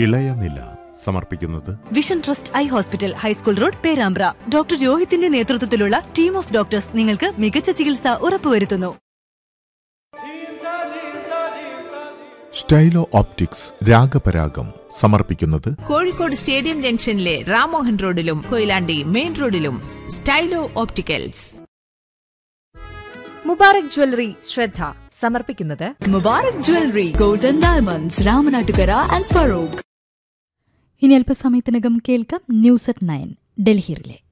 ഇളയനില സമർപ്പിക്കുന്നത് vision trust eye hospital high school road Perambra doctor രോഹിത്തിന്റെ നേതൃത്വത്തിലുള്ള ടീം ഓഫ് ഡോക്ടേഴ്സ് നിങ്ങൾക്ക് മികച്ച ചികിത്സ ഉറപ്പുവരുത്തുന്നു സ്റ്റൈലോ ഓപ്റ്റിക്സ് രാഗപരാഗം സമർപ്പിക്കുന്നത് കോഴിക്കോട് സ്റ്റേഡിയം ജംഗ്ഷനിലെ റാമോഹൻ റോഡിലും കൊയിലാണ്ടി മെയിൻ റോഡിലും സ്റ്റൈലോ ഓപ്റ്റിക്കൽസ് മുബാറക് ജ്വല്ലറി ശ്രദ്ധ സമർപ്പിക്കുന്നത് Mubarak jewellery golden diamonds Ramanattukara and Farook ഇനി അല്പസമയത്തിനകം കേൾക്കാം ന്യൂസ് അറ്റ് നയൻ ഡൽഹിയിലെ